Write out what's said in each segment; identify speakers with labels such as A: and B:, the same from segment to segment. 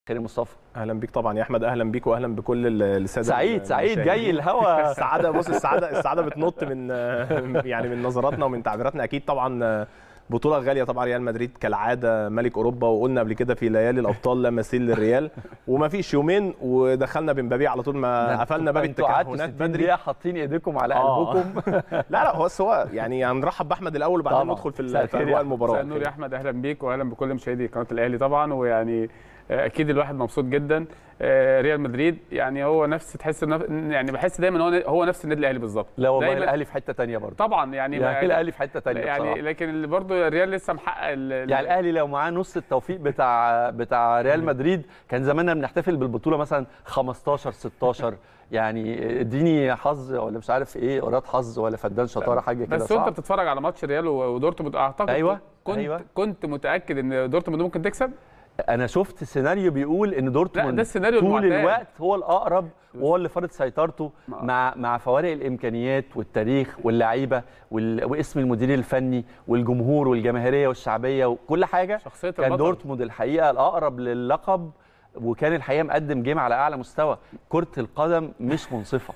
A: كريم مصطفى
B: اهلا بيك طبعا يا احمد اهلا بيك واهلا بكل ال- الساده
A: سعيد سعيد
B: المشاهدين.
A: جاي الهوا
B: السعاده بص السعاده السعاده بتنط من يعني من نظراتنا ومن تعبيراتنا اكيد طبعا بطوله غاليه طبعا ريال مدريد كالعاده ملك اوروبا وقلنا قبل كده في ليالي الابطال لا مثيل للريال وما فيش يومين ودخلنا بمبابي على طول ما قفلنا باب
A: انتوا قعدتوا
B: التكهنات
A: 60
B: بدري
A: دقيقة حاطين ايديكم على
B: آه.
A: قلبكم
B: لا لا هو بس هو يعني هنرحب باحمد الاول وبعدين
A: طبعاً.
B: ندخل في
A: مساء
B: ال- في
A: الخير يا
B: اجواء
A: أحمد.
B: المباراه
C: مساء النور يا احمد اهلا بيك واهلا بكل مشاهدي قناه الاهلي طبعا ويعني آه، اكيد الواحد مبسوط جدا آه، ريال مدريد يعني هو نفس تحس إن- يعني بحس دايما هو هو نفس النادي الاهلي بالظبط
A: لا والله
C: دايماً-
A: الاهلي في حتة تانية برضه
C: طبعا يعني
A: يعني الاهلي في حتة تانية
C: يعني
A: بصراحة.
C: لكن اللي برضه الريال لسه محقق ال- ال-
A: يعني الاهلي لو معاه نص التوفيق بتاع بتاع ريال مدريد كان زماننا بنحتفل بالبطوله مثلا 15 16 يعني اديني حظ ولا مش عارف ايه قرات حظ ولا فدان شطاره حاجه كده
C: بس وانت
A: صعب
C: بتتفرج على ماتش ريال و- ودورتموند اعتقد
A: أيوة،
C: كنت
A: أيوة.
C: كنت متاكد ان دورتموند ممكن تكسب
A: انا شفت سيناريو بيقول ان
C: لا،
A: دورتموند
C: ده السيناريو
A: طول
C: المعتاد.
A: الوقت هو الاقرب وهو اللي فرض سيطرته
C: ما-
A: مع مع فوارق الامكانيات والتاريخ واللعيبه وال... واسم المدير الفني والجمهور والجماهيريه والشعبيه وكل حاجه
C: شخصيه
A: كان
C: البطل
A: دورتموند الحقيقه الاقرب للقب وكان الحقيقه مقدم جيم على اعلى مستوى كره القدم مش منصفه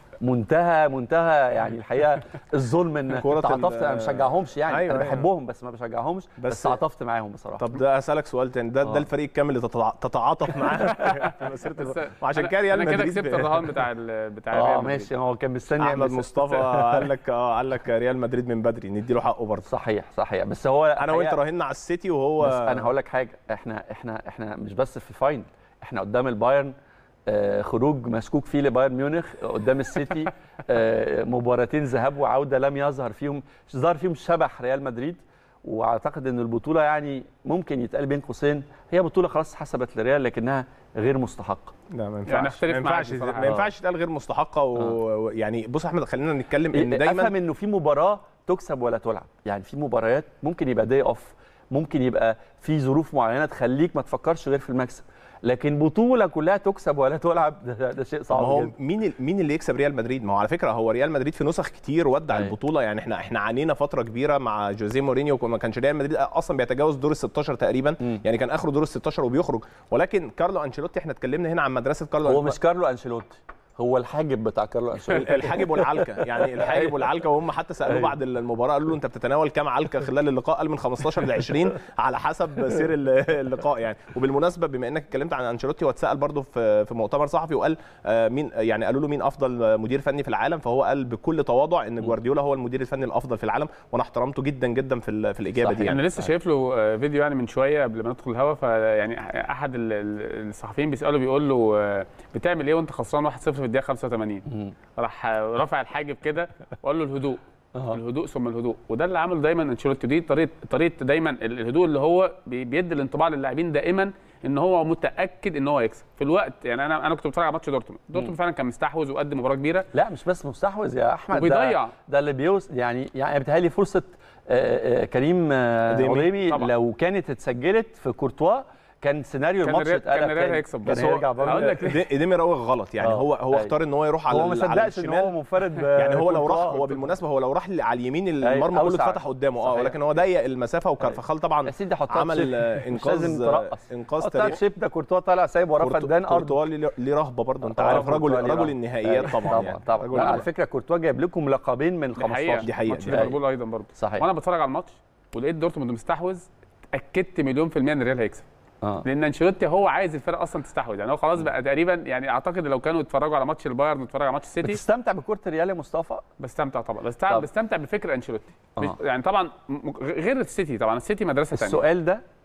A: منتهى منتهى يعني الحقيقه الظلم ان
B: كرة ال-
A: تعاطفت انا ما بشجعهمش يعني
B: أيوة،
A: انا
B: أيوة.
A: بحبهم بس ما بشجعهمش بس,
B: بس-
A: بس تعاطفت معاهم بصراحه
B: طب ده اسالك سؤال تاني ده
A: آه.
B: ده الفريق الكامل اللي تتع- تتعاطف معاه في مسيره
C: بس
B: الب- وعشان
C: أنا-
B: كده ريال
C: انا كده
B: مدريد
C: كسبت الرهان بتاع ال- بتاع
A: اه
C: ريال مدريد.
A: ماشي هو كان مستني
B: احمد
A: يعمل-
B: مصطفى قال لك اه قال لك ريال مدريد من بدري نديله حقه برضه
A: صحيح صحيح بس هو
B: انا وانت
A: الحقيقة-
B: راهنا على السيتي وهو
A: بس انا هقول لك حاجه احنا احنا احنا مش بس في الفاينل احنا قدام البايرن آه، خروج مشكوك فيه لبايرن ميونخ قدام السيتي آه، مباراتين ذهاب وعوده لم يظهر فيهم ظهر فيهم شبح ريال مدريد واعتقد ان البطوله يعني ممكن يتقال بين قوسين هي بطوله خلاص حسبت لريال لكنها غير مستحقه
B: لا ما
C: يعني
B: ينفعش
C: أختلف
B: ما
C: معاك
B: ينفعش
C: بصراحة.
B: ما ينفعش تتقال غير مستحقه و- ويعني بص يا احمد خلينا نتكلم ان
A: دايما افهم
B: دايما
A: انه في مباراه تكسب ولا تلعب يعني في مباريات ممكن يبقى داي اوف ممكن يبقى في ظروف معينه تخليك ما تفكرش غير في المكسب لكن بطوله كلها تكسب ولا تلعب ده, ده, ده شيء
B: ما
A: صعب
B: هو
A: جدا
B: مين ال- مين اللي يكسب ريال مدريد ما هو على فكره هو ريال مدريد في نسخ كتير ودع
A: أيوة.
B: البطوله يعني احنا احنا عانينا فتره كبيره مع جوزيه مورينيو ما كانش ريال مدريد اصلا بيتجاوز دور ال 16 تقريبا
A: مم.
B: يعني كان اخره دور ال 16 وبيخرج ولكن كارلو انشيلوتي احنا اتكلمنا هنا عن مدرسه كارلو
A: هو مش كارلو انشيلوتي هو الحاجب بتاع كارلو انشيلوتي
B: الحاجب والعلكه يعني الحاجب والعلكه وهم حتى سالوه
A: أيوة.
B: بعد المباراه قالوا له انت بتتناول كام علكه خلال اللقاء قال من 15 ل 20 على حسب سير ال- اللقاء يعني وبالمناسبه بما انك اتكلمت عن انشيلوتي واتسال برضه في في مؤتمر صحفي وقال آه، مين يعني قالوا له مين افضل مدير فني في العالم فهو قال بكل تواضع ان جوارديولا هو المدير الفني الافضل في العالم وانا احترمته جدا جدا في ال- في الاجابه دي
A: صحيح.
B: يعني
C: انا لسه شايف له آه، فيديو يعني من شويه قبل ما ندخل الهوا فيعني احد ال- ال- الصحفيين بيساله بيقول له آه، بتعمل ايه وانت خسران 1-0 في الدقيقه 85
A: مم.
C: راح آه، رافع الحاجب كده وقال له الهدوء
A: أها.
C: الهدوء ثم الهدوء وده اللي عمله دايما انشيلوتي دي طريقه طريقه دايما ال- الهدوء اللي هو بي- بيدي الانطباع للاعبين دائما ان هو متاكد ان هو يكسب في الوقت يعني انا انا كنت بتفرج على ماتش دورتموند دورتموند فعلا كان مستحوذ وقدم مباراه كبيره
A: لا مش بس مستحوذ يا احمد
C: وبيضيع.
A: ده, ده اللي بيوص يعني يعني بيتهيألي فرصه آه، آه، كريم آه،
B: أديمي.
A: عديمي
C: طبعا.
A: لو كانت اتسجلت في كورتوا كان سيناريو
C: كان
A: الماتش
C: الريال- كان
A: اتقلب
C: الريال
A: تاني.
C: هيكسب
A: كان
C: بس
B: هو-
A: هيرجع برضه.
C: هقول لك ليه.
B: إيدي- ايديمي راوغ غلط يعني
A: آه،
B: هو هو
A: أيوة.
B: اختار ان هو يروح على
A: هو ما
B: ال- على
A: صدقش ان
B: الشمال
A: هو منفرد ب-
B: يعني هو لو راح
A: كورتوا.
B: هو بالمناسبه هو لو راح على اليمين
A: أيوة،
B: المرمى كله
A: أوسع.
B: اتفتح قدامه اه
A: صحيح.
B: ولكن هو ضيق المسافه
A: أيوة.
B: وكارفخال طبعا
A: يا سيدي حطها
B: عمل
A: بشيب.
B: آه،
A: مش
B: انقاذ
A: لازم ترقص
B: انقاذ
A: حطها
B: تاريخ
A: بشيب ده كورتوا طالع سايب وراه
B: كورتو-
A: فدان ارض
B: كورتوا ليه ليه رهبه برضه انت
A: آه،
B: عارف رجل
A: كورتوا ليه
B: رجل
A: رهبة.
B: النهائيات
A: أيوة.
B: طبعا
A: طبعا
B: يعني
A: طبعا
B: رجل
A: لا، على
B: النهائيات.
A: فكره كورتوا جايب لكم لقبين من ال
C: دي حقيقة.
A: 15
B: دي حقيقة،
C: ماتش
B: دي
C: ليفربول ايضا برضه
A: صحيح
C: وانا بتفرج على الماتش ولقيت دورتموند مستحوذ اتاكدت مليون في الميه ان الريال هيكسب
A: اه
C: لان انشيلوتي هو عايز الفرق اصلا تستحوذ يعني هو خلاص بقى تقريبا يعني اعتقد لو كانوا اتفرجوا على ماتش البايرن واتفرجوا على ماتش السيتي
A: بتستمتع بكره الريال يا مصطفى
C: بستمتع طبعا بستمتع
A: طب.
C: بستمتع بفكر انشيلوتي مش-
A: آه.
C: يعني طبعا م- غير السيتي طبعا السيتي مدرسه ثانيه
A: السؤال ده